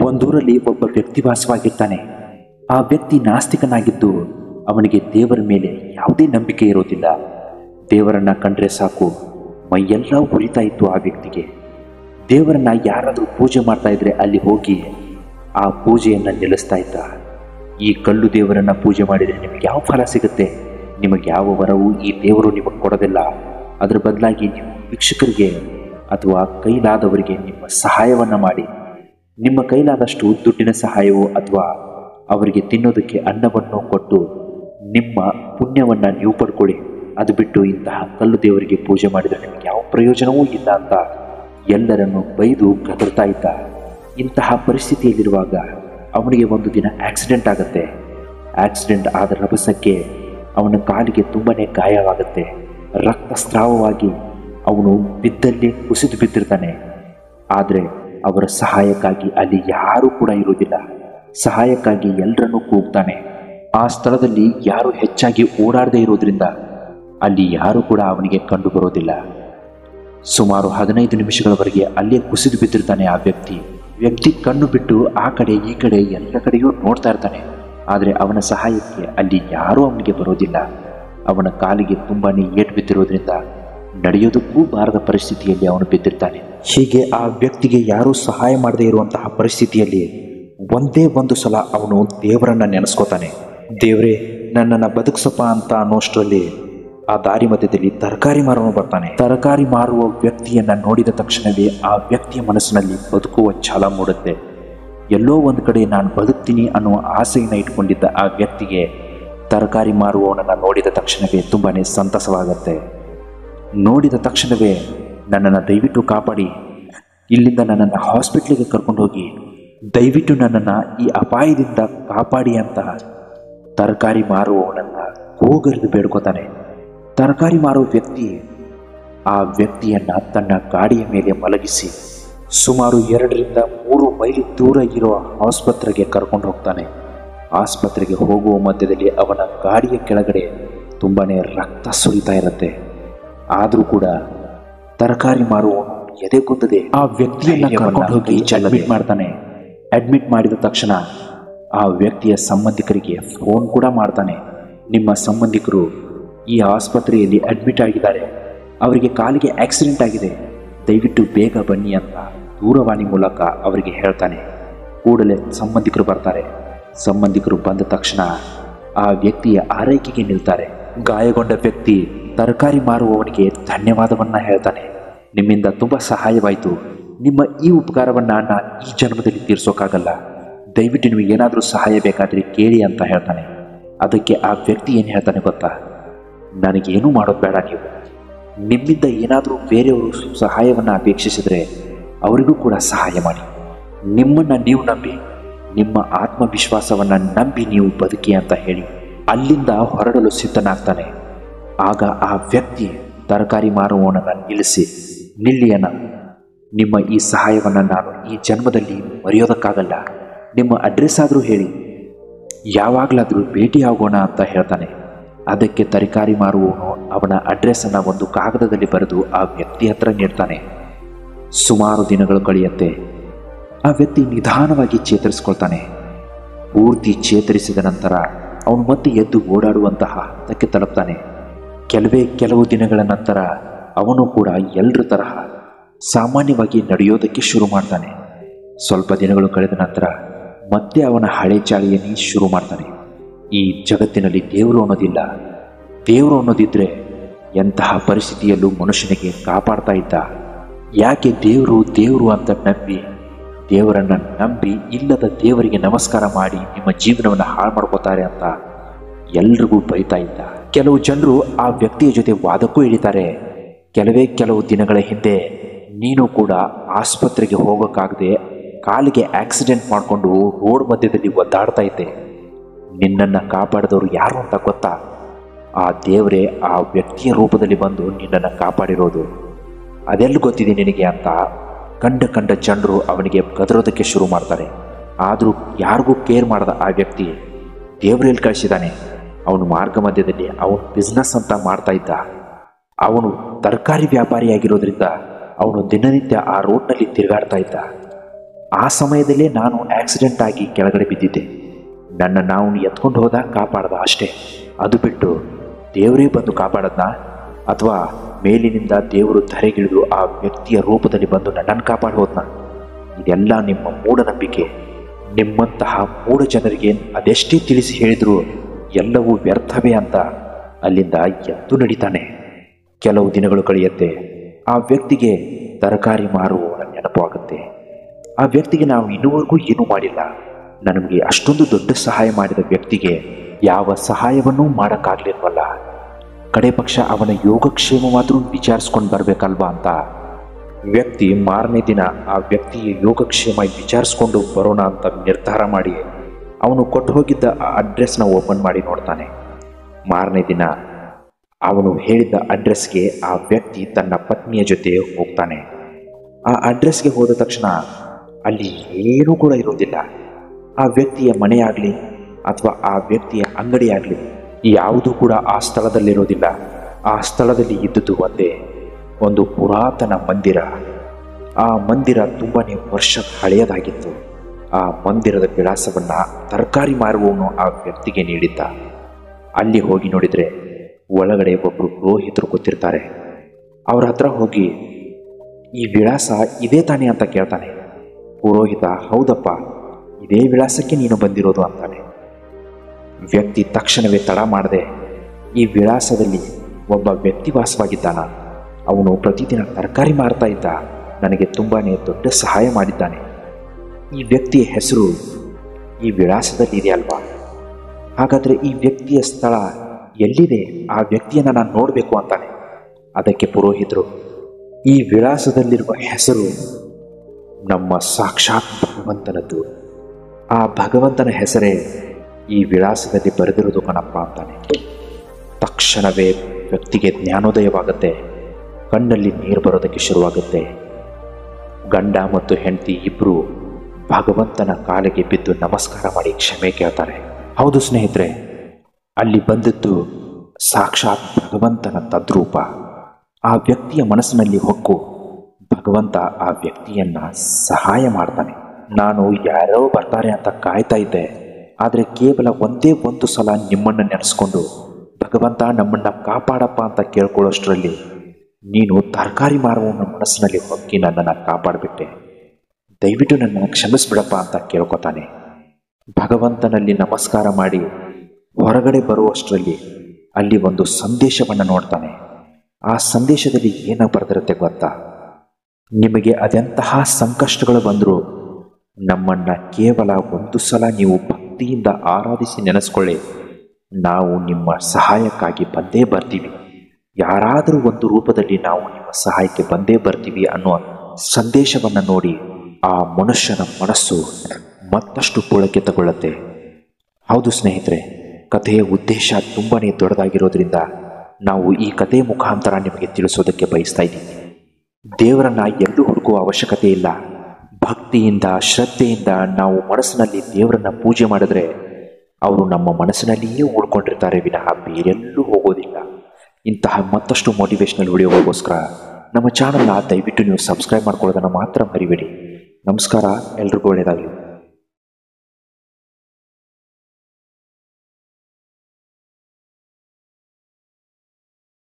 ಒಂದೂರಲ್ಲಿ ಒಬ್ಬ ವ್ಯಕ್ತಿ ವಾಸವಾಗಿರ್ತಾನೆ ಆ ವ್ಯಕ್ತಿ ನಾಸ್ತಿಕನಾಗಿದ್ದು ಅವನಿಗೆ ದೇವರ ಮೇಲೆ ಯಾವುದೇ ನಂಬಿಕೆ ಇರೋದಿಲ್ಲ ದೇವರನ್ನ ಕಂಡ್ರೆ ಸಾಕು ಮೈಯೆಲ್ಲ ಉರಿತಾ ಇತ್ತು ಆ ವ್ಯಕ್ತಿಗೆ ದೇವರನ್ನ ಯಾರಾದರೂ ಪೂಜೆ ಮಾಡ್ತಾ ಇದ್ರೆ ಅಲ್ಲಿ ಹೋಗಿ ಆ ಪೂಜೆಯನ್ನ ನಿಲ್ಲಿಸ್ತಾ ಇದ್ದ ಈ ಕಲ್ಲು ದೇವರನ್ನ ಪೂಜೆ ಮಾಡಿದರೆ ನಿಮಗೆ ಯಾವ ಫಲ ಸಿಗುತ್ತೆ ನಿಮಗೆ ಯಾವ ವರವು ಈ ದೇವರು ನಿಮಗೆ ಕೊಡೋದಿಲ್ಲ ಅದರ ಬದಲಾಗಿ ನೀವು ಭಿಕ್ಷುಕರಿಗೆ ಅಥವಾ ಕೈಲಾದವರಿಗೆ ನಿಮ್ಮ ಸಹಾಯವನ್ನ ಮಾಡಿ ನಿಮ್ಮ ಕೈಲಾದಷ್ಟು ದುಡ್ಡಿನ ಸಹಾಯವೋ ಅಥವಾ ಅವರಿಗೆ ತಿನ್ನೋದಕ್ಕೆ ಅನ್ನವನ್ನು ಕೊಟ್ಟು ನಿಮ್ಮ ಪುಣ್ಯವನ್ನ ನೀವು ಪಡ್ಕೊಳ್ಳಿ ಅದು ಬಿಟ್ಟು ಇಂತಹ ಕಲ್ಲು ದೇವರಿಗೆ ಪೂಜೆ ಮಾಡಿದರೆ ನಿಮಗೆ ಯಾವ ಪ್ರಯೋಜನವೂ ಇಲ್ಲ ಅಂತ ಎಲ್ಲರನ್ನು ಬೈದು ಗದರ್ತಾ ಇದ್ದ ಇಂತಹ ಪರಿಸ್ಥಿತಿಯಲ್ಲಿರುವಾಗ ಅವನಿಗೆ ಒಂದು ದಿನ ಆಕ್ಸಿಡೆಂಟ್ ಆಗುತ್ತೆ ಆಕ್ಸಿಡೆಂಟ್ ಆದ ರಭಸಕ್ಕೆ ಅವನ ಕಾಲಿಗೆ ತುಂಬಾನೇ ಗಾಯವಾಗುತ್ತೆ ರಕ್ತಸ್ರಾವವಾಗಿ ಅವನು ಬಿದ್ದಲ್ಲಿ ಕುಸಿದು ಬಿದ್ದಿರ್ತಾನೆ ಆದರೆ ಅವರ ಸಹಾಯಕ್ಕಾಗಿ ಅಲ್ಲಿ ಯಾರೂ ಕೂಡ ಇರುವುದಿಲ್ಲ ಸಹಾಯಕ್ಕಾಗಿ ಎಲ್ಲರನ್ನೂ ಕೂಗ್ತಾನೆ ಆ ಸ್ಥಳದಲ್ಲಿ ಯಾರು ಹೆಚ್ಚಾಗಿ ಓಡಾಡದೇ ಇರೋದ್ರಿಂದ ಅಲ್ಲಿ ಯಾರೂ ಕೂಡ ಅವನಿಗೆ ಕಂಡು ಬರೋದಿಲ್ಲ ಸುಮಾರು ಹದಿನೈದು ನಿಮಿಷಗಳವರೆಗೆ ಅಲ್ಲೇ ಕುಸಿದು ಬಿದ್ದಿರ್ತಾನೆ ಆ ವ್ಯಕ್ತಿ ವ್ಯಕ್ತಿ ಕಣ್ಣು ಬಿಟ್ಟು ಆ ಕಡೆ ಈ ಕಡೆ ಎಲ್ಲ ಕಡೆಯೂ ನೋಡ್ತಾ ಇರ್ತಾನೆ ಆದರೆ ಅವನ ಸಹಾಯಕ್ಕೆ ಅಲ್ಲಿ ಯಾರೂ ಅವನಿಗೆ ಬರೋದಿಲ್ಲ ಅವನ ಕಾಲಿಗೆ ತುಂಬಾನೇ ಏಟು ಬಿದ್ದಿರೋದ್ರಿಂದ ನಡೆಯೋದಕ್ಕೂ ಬಾರದ ಪರಿಸ್ಥಿತಿಯಲ್ಲಿ ಅವನು ಬಿದ್ದಿರ್ತಾನೆ ಹೀಗೆ ಆ ವ್ಯಕ್ತಿಗೆ ಯಾರೂ ಸಹಾಯ ಮಾಡದೇ ಇರುವಂತಹ ಪರಿಸ್ಥಿತಿಯಲ್ಲಿ ಒಂದೇ ಒಂದು ಸಲ ಅವನು ದೇವರನ್ನ ನೆನೆಸ್ಕೋತಾನೆ ದೇವರೇ ನನ್ನನ್ನು ಬದುಕ್ಸಪ್ಪ ಅಂತ ಅನ್ನೋಷ್ಟರಲ್ಲಿ ಆ ದಾರಿ ಮಧ್ಯದಲ್ಲಿ ತರಕಾರಿ ಮಾರನು ಬರ್ತಾನೆ ತರಕಾರಿ ಮಾರುವ ವ್ಯಕ್ತಿಯನ್ನ ನೋಡಿದ ತಕ್ಷಣವೇ ಆ ವ್ಯಕ್ತಿಯ ಮನಸ್ಸಿನಲ್ಲಿ ಬದುಕುವ ಛಲ ಮೂಡುತ್ತೆ ಎಲ್ಲೋ ಒಂದು ಕಡೆ ನಾನು ಬದುಕ್ತೀನಿ ಅನ್ನುವ ಆಸೆಯನ್ನು ಇಟ್ಕೊಂಡಿದ್ದ ಆ ವ್ಯಕ್ತಿಗೆ ತರಕಾರಿ ಮಾರುವವನನ್ನು ನೋಡಿದ ತಕ್ಷಣವೇ ತುಂಬಾನೇ ಸಂತಸವಾಗತ್ತೆ ನೋಡಿದ ತಕ್ಷಣವೇ ನನ್ನನ್ನು ದಯವಿಟ್ಟು ಕಾಪಾಡಿ ಇಲ್ಲಿಂದ ನನ್ನನ್ನು ಹಾಸ್ಪಿಟ್ಲಿಗೆ ಕರ್ಕೊಂಡು ಹೋಗಿ ದಯವಿಟ್ಟು ನನ್ನನ್ನು ಈ ಅಪಾಯದಿಂದ ಕಾಪಾಡಿ ಅಂತ ತರಕಾರಿ ಮಾರುವವನನ್ನ ಹೋಗರಿದು ಬೇಡ್ಕೋತಾನೆ ತರಕಾರಿ ಮಾರುವ ವ್ಯಕ್ತಿ ಆ ವ್ಯಕ್ತಿಯನ್ನ ತನ್ನ ಗಾಡಿಯ ಮೇಲೆ ಮಲಗಿಸಿ ಸುಮಾರು ಎರಡರಿಂದ ಮೂರು ಮೈಲಿ ದೂರ ಇರುವ ಆಸ್ಪತ್ರೆಗೆ ಕರ್ಕೊಂಡು ಹೋಗ್ತಾನೆ ಆಸ್ಪತ್ರೆಗೆ ಹೋಗುವ ಮಧ್ಯದಲ್ಲಿ ಅವನ ಗಾಡಿಯ ಕೆಳಗಡೆ ತುಂಬಾನೇ ರಕ್ತ ಸುರಿತಾ ಇರುತ್ತೆ ಆದರೂ ಕೂಡ ತರಕಾರಿ ಮಾರುವವನು ಎದೆಗುಂದದೆ ಆ ವ್ಯಕ್ತಿಯನ್ನ ಕರ್ಕೊಂಡು ಹೋಗಿ ಅಡ್ಮಿಟ್ ಮಾಡ್ತಾನೆ ಅಡ್ಮಿಟ್ ಮಾಡಿದ ತಕ್ಷಣ ಆ ವ್ಯಕ್ತಿಯ ಸಂಬಂಧಿಕರಿಗೆ ಫೋನ್ ಕೂಡ ಮಾಡ್ತಾನೆ ನಿಮ್ಮ ಸಂಬಂಧಿಕರು ಈ ಆಸ್ಪತ್ರೆಯಲ್ಲಿ ಅಡ್ಮಿಟ್ ಆಗಿದ್ದಾರೆ ಅವರಿಗೆ ಕಾಲಿಗೆ ಆಕ್ಸಿಡೆಂಟ್ ಆಗಿದೆ ದಯವಿಟ್ಟು ಬೇಗ ಬನ್ನಿ ಅಂತ ದೂರವಾಣಿ ಮೂಲಕ ಅವರಿಗೆ ಹೇಳ್ತಾನೆ ಕೂಡಲೇ ಸಂಬಂಧಿಕರು ಬರ್ತಾರೆ ಸಂಬಂಧಿಕರು ಬಂದ ತಕ್ಷಣ ಆ ವ್ಯಕ್ತಿಯ ಆರೈಕೆಗೆ ನಿಲ್ತಾರೆ ಗಾಯಗೊಂಡ ವ್ಯಕ್ತಿ ತರಕಾರಿ ಮಾರುವವನಿಗೆ ಧನ್ಯವಾದವನ್ನ ಹೇಳ್ತಾನೆ ನಿಮ್ಮಿಂದ ತುಂಬ ಸಹಾಯವಾಯಿತು ನಿಮ್ಮ ಈ ಉಪಕಾರವನ್ನ ನಾನು ಈ ಜನ್ಮದಲ್ಲಿ ತೀರ್ಸೋಕ್ಕಾಗಲ್ಲ ದಯವಿಟ್ಟು ನಿಮಗೆ ಏನಾದರೂ ಸಹಾಯ ಬೇಕಾದರೆ ಕೇಳಿ ಅಂತ ಹೇಳ್ತಾನೆ ಅದಕ್ಕೆ ಆ ವ್ಯಕ್ತಿ ಏನು ಹೇಳ್ತಾನೆ ಗೊತ್ತಾ ನನಗೇನೂ ಮಾಡೋದು ಬೇಡ ನೀವು ನಿಮ್ಮಿಂದ ಏನಾದರೂ ಬೇರೆಯವರು ಸಹಾಯವನ್ನು ಅಪೇಕ್ಷಿಸಿದರೆ ಅವರಿಗೂ ಕೂಡ ಸಹಾಯ ಮಾಡಿ ನಿಮ್ಮನ್ನು ನೀವು ನಂಬಿ ನಿಮ್ಮ ಆತ್ಮವಿಶ್ವಾಸವನ್ನು ನಂಬಿ ನೀವು ಬದುಕಿ ಅಂತ ಹೇಳಿ ಅಲ್ಲಿಂದ ಹೊರಡಲು ಸಿದ್ಧನಾಗ್ತಾನೆ ಆಗ ಆ ವ್ಯಕ್ತಿ ತರಕಾರಿ ಮಾರುವವನನ್ನು ನಿಲ್ಲಿಸಿ ನಿಲ್ಲಿಯನ ನಿಮ್ಮ ಈ ಸಹಾಯವನ್ನು ನಾನು ಈ ಜನ್ಮದಲ್ಲಿ ಮರೆಯೋದಕ್ಕಾಗಲ್ಲ ನಿಮ್ಮ ಅಡ್ರೆಸ್ ಆದರೂ ಹೇಳಿ ಯಾವಾಗಲಾದರೂ ಭೇಟಿಯಾಗೋಣ ಅಂತ ಹೇಳ್ತಾನೆ ಅದಕ್ಕೆ ತರಕಾರಿ ಮಾರುವವನು ಅವನ ಅಡ್ರೆಸ್ಸನ್ನು ಒಂದು ಕಾಗದದಲ್ಲಿ ಬರೆದು ಆ ವ್ಯಕ್ತಿ ಹತ್ರ ನೀಡ್ತಾನೆ ಸುಮಾರು ದಿನಗಳು ಕಳೆಯುತ್ತೆ ಆ ವ್ಯಕ್ತಿ ನಿಧಾನವಾಗಿ ಚೇತರಿಸ್ಕೊಳ್ತಾನೆ ಪೂರ್ತಿ ಚೇತರಿಸಿದ ನಂತರ ಅವನು ಮತ್ತೆ ಎದ್ದು ಓಡಾಡುವಂತಹ ಹಂತಕ್ಕೆ ತಲುಪ್ತಾನೆ ಕೆಲವೇ ಕೆಲವು ದಿನಗಳ ನಂತರ ಅವನು ಕೂಡ ಎಲ್ಲರ ತರಹ ಸಾಮಾನ್ಯವಾಗಿ ನಡೆಯೋದಕ್ಕೆ ಶುರು ಮಾಡ್ತಾನೆ ಸ್ವಲ್ಪ ದಿನಗಳು ಕಳೆದ ನಂತರ ಮತ್ತೆ ಅವನ ಹಳೆ ಚಾಳಿಯನ್ನೇ ಶುರು ಮಾಡ್ತಾನೆ ಈ ಜಗತ್ತಿನಲ್ಲಿ ದೇವರು ಅನ್ನೋದಿಲ್ಲ ದೇವರು ಅನ್ನೋದಿದ್ರೆ ಎಂತಹ ಪರಿಸ್ಥಿತಿಯಲ್ಲೂ ಮನುಷ್ಯನಿಗೆ ಕಾಪಾಡ್ತಾ ಇದ್ದ ಯಾಕೆ ದೇವರು ದೇವರು ಅಂತ ನಂಬಿ ದೇವರನ್ನ ನಂಬಿ ಇಲ್ಲದ ದೇವರಿಗೆ ನಮಸ್ಕಾರ ಮಾಡಿ ನಿಮ್ಮ ಜೀವನವನ್ನು ಹಾಳು ಮಾಡ್ಕೋತಾರೆ ಅಂತ ಎಲ್ರಿಗೂ ಬೈತಾ ಇದ್ದ ಕೆಲವು ಜನರು ಆ ವ್ಯಕ್ತಿಯ ಜೊತೆ ವಾದಕ್ಕೂ ಇಳಿತಾರೆ ಕೆಲವೇ ಕೆಲವು ದಿನಗಳ ಹಿಂದೆ ನೀನು ಕೂಡ ಆಸ್ಪತ್ರೆಗೆ ಹೋಗೋಕ್ಕಾಗದೆ ಕಾಲಿಗೆ ಆಕ್ಸಿಡೆಂಟ್ ಮಾಡಿಕೊಂಡು ರೋಡ್ ಮಧ್ಯದಲ್ಲಿ ಒದ್ದಾಡ್ತಾ ಇದ್ದೆ ನಿನ್ನನ್ನು ಕಾಪಾಡಿದವರು ಯಾರು ಅಂತ ಗೊತ್ತಾ ಆ ದೇವರೇ ಆ ವ್ಯಕ್ತಿಯ ರೂಪದಲ್ಲಿ ಬಂದು ನಿನ್ನನ್ನು ಕಾಪಾಡಿರೋದು ಅದೆಲ್ಲ ಗೊತ್ತಿದೆ ನಿನಗೆ ಅಂತ ಕಂಡ ಕಂಡ ಜನರು ಅವನಿಗೆ ಗದರೋದಕ್ಕೆ ಶುರು ಮಾಡ್ತಾರೆ ಆದರೂ ಯಾರಿಗೂ ಕೇರ್ ಮಾಡದ ಆ ವ್ಯಕ್ತಿ ದೇವರಲ್ಲಿ ಕಳಿಸಿದ್ದಾನೆ ಅವನು ಮಾರ್ಗ ಮಧ್ಯದಲ್ಲಿ ಅವನು ಬಿಸ್ನೆಸ್ ಅಂತ ಮಾಡ್ತಾ ಇದ್ದ ಅವನು ತರಕಾರಿ ವ್ಯಾಪಾರಿಯಾಗಿರೋದ್ರಿಂದ ಅವನು ದಿನನಿತ್ಯ ಆ ರೋಡ್ನಲ್ಲಿ ತಿರುಗಾಡ್ತಾ ಇದ್ದ ಆ ಸಮಯದಲ್ಲೇ ನಾನು ಆಕ್ಸಿಡೆಂಟ್ ಆಗಿ ಕೆಳಗಡೆ ಬಿದ್ದಿದ್ದೆ ನನ್ನ ನಾವು ಎತ್ಕೊಂಡು ಹೋದ ಕಾಪಾಡ್ದ ಅಷ್ಟೇ ಅದು ಬಿಟ್ಟು ದೇವರೇ ಬಂದು ಕಾಪಾಡದ್ನ ಅಥವಾ ಮೇಲಿನಿಂದ ದೇವರು ಧರೆಗಿಳಿದು ಆ ವ್ಯಕ್ತಿಯ ರೂಪದಲ್ಲಿ ಬಂದು ನನ್ನನ್ನು ಕಾಪಾಡಿ ಹೋದ್ನ ಇದೆಲ್ಲ ನಿಮ್ಮ ಮೂಢನಂಬಿಕೆ ನಿಮ್ಮಂತಹ ಮೂಢ ಜನರಿಗೆ ಅದೆಷ್ಟೇ ತಿಳಿಸಿ ಹೇಳಿದರೂ ಎಲ್ಲವೂ ವ್ಯರ್ಥವೇ ಅಂತ ಅಲ್ಲಿಂದ ಎದ್ದು ನಡೀತಾನೆ ಕೆಲವು ದಿನಗಳು ಕಳೆಯುತ್ತೆ ಆ ವ್ಯಕ್ತಿಗೆ ತರಕಾರಿ ಮಾರುವವನ ನೆನಪು ಆಗುತ್ತೆ ಆ ವ್ಯಕ್ತಿಗೆ ನಾವು ಇನ್ನೂವರೆಗೂ ಏನೂ ಮಾಡಿಲ್ಲ ನನಗೆ ಅಷ್ಟೊಂದು ದೊಡ್ಡ ಸಹಾಯ ಮಾಡಿದ ವ್ಯಕ್ತಿಗೆ ಯಾವ ಸಹಾಯವನ್ನೂ ಮಾಡೋಕ್ಕಾಗಲಿಲ್ವಲ್ಲ ಕಡೆ ಪಕ್ಷ ಅವನ ಯೋಗಕ್ಷೇಮವಾದರೂ ವಿಚಾರಿಸ್ಕೊಂಡು ಬರಬೇಕಲ್ವಾ ಅಂತ ವ್ಯಕ್ತಿ ಮಾರನೇ ದಿನ ಆ ವ್ಯಕ್ತಿಯ ಯೋಗಕ್ಷೇಮ ವಿಚಾರಿಸ್ಕೊಂಡು ಬರೋಣ ಅಂತ ನಿರ್ಧಾರ ಮಾಡಿ ಅವನು ಕೊಟ್ಟು ಹೋಗಿದ್ದ ಆ ಅಡ್ರೆಸ್ನ ಓಪನ್ ಮಾಡಿ ನೋಡ್ತಾನೆ ಮಾರನೇ ದಿನ ಅವನು ಹೇಳಿದ್ದ ಅಡ್ರೆಸ್ಗೆ ಆ ವ್ಯಕ್ತಿ ತನ್ನ ಪತ್ನಿಯ ಜೊತೆ ಹೋಗ್ತಾನೆ ಆ ಅಡ್ರೆಸ್ಗೆ ಹೋದ ತಕ್ಷಣ ಅಲ್ಲಿ ಏನೂ ಕೂಡ ಇರೋದಿಲ್ಲ ಆ ವ್ಯಕ್ತಿಯ ಮನೆಯಾಗಲಿ ಅಥವಾ ಆ ವ್ಯಕ್ತಿಯ ಅಂಗಡಿಯಾಗಲಿ ಯಾವುದೂ ಕೂಡ ಆ ಸ್ಥಳದಲ್ಲಿರೋದಿಲ್ಲ ಆ ಸ್ಥಳದಲ್ಲಿ ಇದ್ದುದು ಒಂದೇ ಒಂದು ಪುರಾತನ ಮಂದಿರ ಆ ಮಂದಿರ ತುಂಬಾನೇ ವರ್ಷ ಹಳೆಯದಾಗಿತ್ತು ಆ ಮಂದಿರದ ವಿಳಾಸವನ್ನ ತರಕಾರಿ ಮಾರುವವನು ಆ ವ್ಯಕ್ತಿಗೆ ನೀಡಿದ್ದ ಅಲ್ಲಿ ಹೋಗಿ ನೋಡಿದರೆ ಒಳಗಡೆ ಒಬ್ಬರು ಪುರೋಹಿತರು ಕೂತಿರ್ತಾರೆ ಅವ್ರ ಹತ್ರ ಹೋಗಿ ಈ ವಿಳಾಸ ಇದೇ ತಾನೇ ಅಂತ ಕೇಳ್ತಾನೆ ಪುರೋಹಿತ ಹೌದಪ್ಪ ಇದೇ ವಿಳಾಸಕ್ಕೆ ನೀನು ಬಂದಿರೋದು ಅಂತಾನೆ ವ್ಯಕ್ತಿ ತಕ್ಷಣವೇ ತಡ ಮಾಡದೆ ಈ ವಿಳಾಸದಲ್ಲಿ ಒಬ್ಬ ವ್ಯಕ್ತಿ ವಾಸವಾಗಿದ್ದಾನ ಅವನು ಪ್ರತಿದಿನ ತರಕಾರಿ ಮಾರ್ತಾ ಇದ್ದ ನನಗೆ ತುಂಬಾನೇ ದೊಡ್ಡ ಸಹಾಯ ಮಾಡಿದ್ದಾನೆ ಈ ವ್ಯಕ್ತಿಯ ಹೆಸರು ಈ ವಿಳಾಸದಲ್ಲಿ ಇದೆ ಅಲ್ವಾ ಹಾಗಾದರೆ ಈ ವ್ಯಕ್ತಿಯ ಸ್ಥಳ ಎಲ್ಲಿದೆ ಆ ವ್ಯಕ್ತಿಯನ್ನು ನಾನು ನೋಡಬೇಕು ಅಂತಾನೆ ಅದಕ್ಕೆ ಪುರೋಹಿತರು ಈ ವಿಳಾಸದಲ್ಲಿರುವ ಹೆಸರು ನಮ್ಮ ಸಾಕ್ಷಾತ್ ಭಗವಂತನದ್ದು ಆ ಭಗವಂತನ ಹೆಸರೇ ಈ ವಿಳಾಸದಲ್ಲಿ ಬರೆದಿರೋದು ಕಣಪ್ಪ ಅಂತಾನೆ ತಕ್ಷಣವೇ ವ್ಯಕ್ತಿಗೆ ಜ್ಞಾನೋದಯವಾಗುತ್ತೆ ಕಣ್ಣಲ್ಲಿ ನೀರು ಬರೋದಕ್ಕೆ ಶುರುವಾಗುತ್ತೆ ಗಂಡ ಮತ್ತು ಹೆಂಡತಿ ಇಬ್ಬರು ಭಗವಂತನ ಕಾಲಿಗೆ ಬಿದ್ದು ನಮಸ್ಕಾರ ಮಾಡಿ ಕ್ಷಮೆ ಕೇಳ್ತಾರೆ ಹೌದು ಸ್ನೇಹಿತರೆ ಅಲ್ಲಿ ಬಂದದ್ದು ಸಾಕ್ಷಾತ್ ಭಗವಂತನ ತದ್ರೂಪ ಆ ವ್ಯಕ್ತಿಯ ಮನಸ್ಸಿನಲ್ಲಿ ಹೊಕ್ಕು ಭಗವಂತ ಆ ವ್ಯಕ್ತಿಯನ್ನ ಸಹಾಯ ಮಾಡ್ತಾನೆ ನಾನು ಯಾರೋ ಬರ್ತಾರೆ ಅಂತ ಕಾಯ್ತಾ ಇದ್ದೆ ಆದರೆ ಕೇವಲ ಒಂದೇ ಒಂದು ಸಲ ನಿಮ್ಮನ್ನು ನೆನೆಸ್ಕೊಂಡು ಭಗವಂತ ನಮ್ಮನ್ನ ಕಾಪಾಡಪ್ಪ ಅಂತ ಕೇಳ್ಕೊಳ್ಳೋಷ್ಟರಲ್ಲಿ ನೀನು ತರಕಾರಿ ಮಾರುವವನ ಮನಸ್ಸಿನಲ್ಲಿ ಹೊಕ್ಕಿ ನನ್ನನ್ನು ಕಾಪಾಡಿಬಿಟ್ಟೆ ದಯವಿಟ್ಟು ನನ್ನನ್ನು ಕ್ಷಮಿಸ್ಬಿಡಪ್ಪ ಅಂತ ಕೇಳ್ಕೊತಾನೆ ಭಗವಂತನಲ್ಲಿ ನಮಸ್ಕಾರ ಮಾಡಿ ಹೊರಗಡೆ ಬರುವಷ್ಟರಲ್ಲಿ ಅಲ್ಲಿ ಒಂದು ಸಂದೇಶವನ್ನು ನೋಡ್ತಾನೆ ಆ ಸಂದೇಶದಲ್ಲಿ ಏನ ಬರೆದಿರುತ್ತೆ ಗೊತ್ತಾ ನಿಮಗೆ ಅದೆಂತಹ ಸಂಕಷ್ಟಗಳು ಬಂದರೂ ನಮ್ಮನ್ನ ಕೇವಲ ಒಂದು ಸಲ ನೀವು ಭಕ್ತಿಯಿಂದ ಆರಾಧಿಸಿ ನೆನೆಸ್ಕೊಳ್ಳಿ ನಾವು ನಿಮ್ಮ ಸಹಾಯಕ್ಕಾಗಿ ಬಂದೇ ಬರ್ತೀವಿ ಯಾರಾದರೂ ಒಂದು ರೂಪದಲ್ಲಿ ನಾವು ನಿಮ್ಮ ಸಹಾಯಕ್ಕೆ ಬಂದೇ ಬರ್ತೀವಿ ಅನ್ನೋ ಸಂದೇಶವನ್ನು ನೋಡಿ ಆ ಮನುಷ್ಯನ ಮನಸ್ಸು ಮತ್ತಷ್ಟು ಪುಳಕಿತಗೊಳ್ಳುತ್ತೆ ಹೌದು ಸ್ನೇಹಿತರೆ ಕಥೆಯ ಉದ್ದೇಶ ತುಂಬಾನೇ ದೊಡ್ಡದಾಗಿರೋದ್ರಿಂದ ನಾವು ಈ ಕಥೆಯ ಮುಖಾಂತರ ನಿಮಗೆ ತಿಳಿಸೋದಕ್ಕೆ ಬಯಸ್ತಾ ಇದ್ದೀವಿ ದೇವರನ್ನ ಎಲ್ಲೂ ಹುಡುಕುವ ಅವಶ್ಯಕತೆ ಇಲ್ಲ ಭಕ್ತಿಯಿಂದ ಶ್ರದ್ಧೆಯಿಂದ ನಾವು ಮನಸ್ಸಿನಲ್ಲಿ ದೇವರನ್ನ ಪೂಜೆ ಮಾಡಿದ್ರೆ ಅವರು ನಮ್ಮ ಮನಸ್ಸಿನಲ್ಲಿಯೇ ಉಳ್ಕೊಂಡಿರ್ತಾರೆ ವಿನಃ ಬೇರೆಲ್ಲೂ ಹೋಗೋದಿಲ್ಲ ಇಂತಹ ಮತ್ತಷ್ಟು ಮೋಟಿವೇಶನಲ್ ವಿಡಿಯೋಗಳಿಗೋಸ್ಕರ ನಮ್ಮ ಚಾನಲ್ನ ದಯವಿಟ್ಟು ನೀವು ಸಬ್ಸ್ಕ್ರೈಬ್ ಮಾಡ್ಕೊಳ್ಳೋದನ್ನು ಮಾತ್ರ ಮರಿಬೇಡಿ ನಮಸ್ಕಾರ ಎಲ್ರಿಗೂ ಒಳ್ಳೆಯದಾಗಲಿ